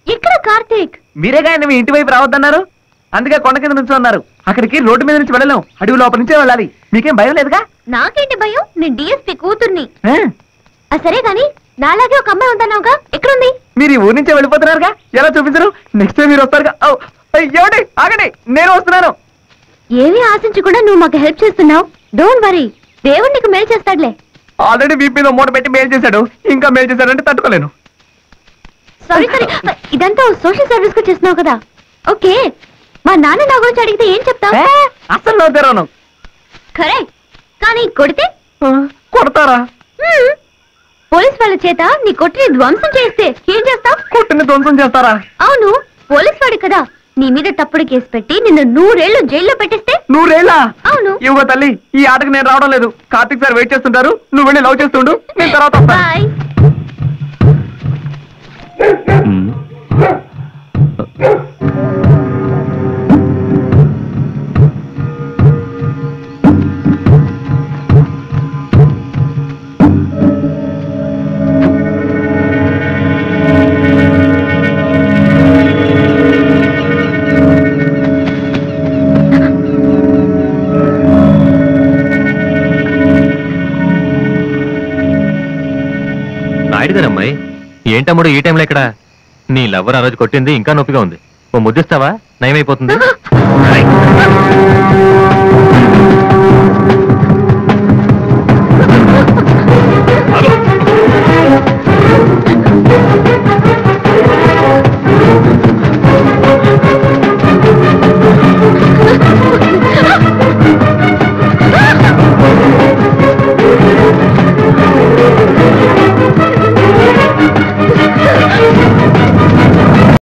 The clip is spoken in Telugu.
ఇక్కడ కార్తీక్ మీరే కానీ మీ ఇంటి వైపు రావద్దన్నారు అందుకే కొండ కింద నుంచి ఉన్నారు అక్కడికి రోడ్డు మీద నుంచి వెళ్ళలేం అడవి లోపల నుంచే వెళ్ళాలి మీకేం భయం లేదుగా నాకేంటి భయం నేను డిఎస్పి కూతుర్ని ఆ? ఆ, సరే గాని నాలాగే ఒక అమ్మాయి ఉందన్నావుగా ఎక్కడుంది మీరు ఈ ఊరి నుంచే వెళ్ళిపోతున్నారుగా ఎలా చూపించరు నెక్స్ట్ టైం మీరు వస్తారుగా ఔ, ఏమండి ఆగండి నేను వస్తున్నాను ఏమీ ఆశించకుండా నువ్వు మాకు హెల్ప్ చేస్తున్నావు డోంట్ వరీ దేవుడు నీకు మేలు చేస్తాడులే ఆల్రెడీ బీపీ మీద మూట పెట్టి మేల్ చేశాడు ఇంకా మేల్ చేశాడంటే తట్టుకోలేను సారీ సారీ ఇదంతా సోషల్ సర్వీస్ కు చేస్తున్నావు కదా ఓకే మా నాన్న నా గురించి అడిగితే ఏం చెప్తావు ఏ, అస్సలు నో తెరవను కరెక్ట్ కానీ కొడితే ఆ, కొడతారా హ్మ్. పోలీస్ వాళ్ళ చేత నీ కొట్టిని ధ్వంసం చేస్తే ఏం చేస్తావు కొట్టిని ధ్వంసం చేస్తారా అవును పోలీస్ వాడు కదా నీ మీద తప్పుడు కేసు పెట్టి నిన్ను నూరేళ్లు జైల్లో పెట్టేస్తే నూరేళ్ళ అవును ఇవ్వ తల్లి ఈ ఆటకు నేను రావడం లేదు కార్తిక్ సార్ వెయిట్ చేస్తుంటారు నువ్వు వెళ్ళి లవ్ చేస్తుండు నేను తర్వాత వస్తాను. బాయ్ నాయుడు గారు అమ్మాయి ఏంటమ్ముడు ఈ టైంలో ఇక్కడ నీ లవ్వర్ ఆ రోజు కొట్టింది ఇంకా నొప్పిగా ఉంది ఓ ముద్దిస్తావా నయమైపోతుంది